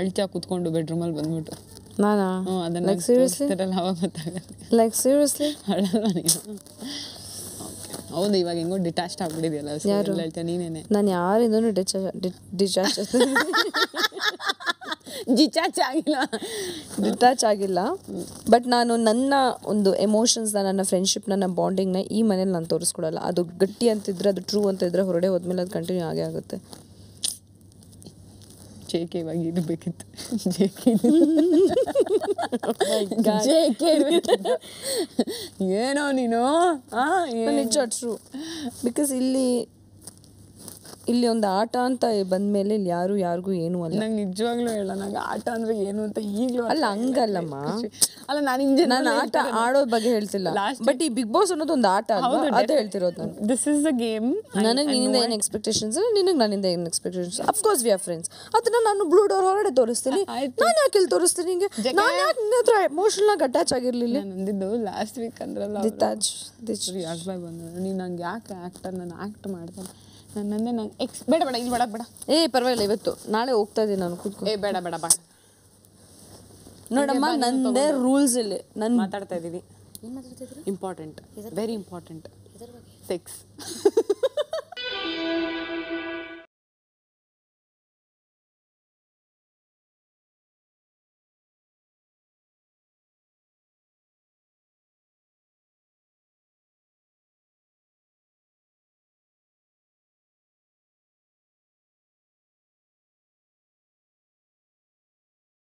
ಅಳ್ತಾ ಕೂತ್ಕೊಂಡು ಬೆಡ್ರೂಮಲ್ಲಿ ಬಂದ್ಬಿಟ್ಟು ನಾನಾ ಹ್ಞೂ ಅದನ್ನ ಲೈಕ್ ಸೀರಿಯಸ್ಲಿ ತೋರಿಸ್ತಾರಲ್ಲ ಅವಾಗ ಗೊತ್ತಾಗತ್ತೆ ಲೈಕ್ ಸೀರಿಯಸ್ಲಿ ಅಳಲ್ಲ ನೀನು ಹೌದು ಇವಾಗ ಹೆಂಗೋ ಡಿಟ್ಯಾಚ್ಡ್ ಆಗ್ಬಿಟ್ಟಿದೆಯಲ್ಲ ಯಾರು? ಹೇಳ್ತಾ ನೀನೇನೆ ನಾನು ಯಾರಿಂದನೂ ಡಿಚ ಡಿಚಾಚ್ ಜಿಚಾಚ್ ಆಗಿಲ್ಲ ಡಿಟ್ಯಾಚ್ ಆಗಿಲ್ಲ ಬಟ್ ನಾನು ನನ್ನ ಒಂದು ಎಮೋಷನ್ಸ್ನ ನನ್ನ ಫ್ರೆಂಡ್ಶಿಪ್ ನನ್ನ ಬಾಂಡಿಂಗ್ನ ಈ ಮನೇಲಿ ನಾನು ತೋರಿಸ್ಕೊಡಲ್ಲ ಅದು ಗಟ್ಟಿ ಅಂತಿದ್ರೆ ಅದು ಟ್ರೂ ಅಂತ ಇದ್ರೆ ಹೊರಡೆ ಹೋದ್ಮೇಲೆ ಅದು ಕಂಟಿನ್ಯೂ ಆಗೇ ಆಗುತ್ತೆ ಜೇಕೆ ಇವಾಗ ಇರ್ಬೇಕಿತ್ತು ಜೇಕೆ ಜೇಕೆ ಇರ್ಬೇಕಿತ್ತು ಏನೋ ನೀನು ಆ, ಏನ್- ನಿಜ ಟ್ರೂ ಬಿಕಾಸ್ ಇಲ್ಲಿ ಇಲ್ಲಿ ಒಂದು ಆಟ ಅಂತ ಬಂದ್ಮೇಲೆ ಇಲ್ಲಿ ಯಾರು ಯಾರಿಗೂ ಏನೂ ಅಲ್ಲ ನಂಗೆ ನಿಜವಾಗ್ಲೂ ಹೇಳ ನಂಗೆ ಆಟ ಅಂದ್ರೆ ಏನು ಅಂತ ಈಗಲೂ ಅಲ್ಲ ಹಂಗಲ್ಲಮ್ಮ ಅಲ್ಲ ನಾನು ಇಂಜನ್ ನಾನು ಆಟ ಆಡೋ ಬಗ್ಗೆ ಹೇಳ್ತಿಲ್ಲ Last- ಬಟ್ ಈ ಬಿಗ್ ಬಾಸ್ ಅನ್ನೋದು ಒಂದು ಆಟ ಅಲ್ವಾ ಅದೇ ಹೇಳ್ತಿರೋದು ನಾನು ದಿಸ್ ಇಸ್ ದ ಗೇಮ್ ನನಗೆ ನಿನ್ನಿಂದ ಏನು ಎಕ್ಸ್ಪೆಕ್ಟೇಷನ್ಸ್ ನಿನಗೆ ನನ್ನಿಂದ ಏನು expectations of course we are friends ಅದನ್ನ ನಾನು ಬ್ಲೂ ಡೋರ್ ಹೊರಗಡೆ ತೋರಿಸ್ತೀನಿ ಆಯ್ತು. ನಾನು ಯಾಕೆ ಇಲ್ಲಿ ತೋರಿಸ್ತೀನಿ ಹಿಂಗೆ ನಾನು ಯಾಕೆ ನಿನ್ನ ಹತ್ರ ಎಮೋಷನಲ್ ಆಗಿ ಅಟ್ಯಾಚ್ ಆಗಿರ್ಲಿಲ್ಲ ನಾನು ಅಂದಿದ್ದು ಲಾಸ್ಟ್ ವೀಕ್ ಅಂದ್ರಲ್ಲ ದಿತಾಜ್ ದಿಚ್ ಯಾಕೆ ಬಾಯ್ ಬಂದ್ರು ನೀನು ನಂಗೆ ಯಾಕೆ ಆ್ಯಕ್ಟರ್ ನಾನು ಆ್ಯಕ್ಟ್ ಮಾಡ್ತಾನೆ ನಾನು ನಂದೆ ನಂಗೆ ಎಕ್ಸ್ ಬೇಡ ಬೇಡ ಇಲ್ಲಿ ಬೇಡ ಬೇಡ ಏ ಪರವಾಗಿಲ್ಲ ಇವತ್ತು ನಾಳೆ ಹೋಗ್ತಾ ಇದ್ದೀನಿ ನಾನು ಕೂತ್ಕೊ ಏ ಬೇಡ ಬೇಡ ಬಾ ನೋಡಮ್ಮ ನಂದೇ ರೂಲ್ಸ್ ಇಲ್ಲಿ ನನ್ನ ಮಾತಾಡ್ತಾ ಇದ್ದೀವಿ ಇಂಪಾರ್ಟೆಂಟ್ ವೆರಿ ಇಂಪಾರ್ಟೆಂಟ್ ಸೆಕ್ಸ್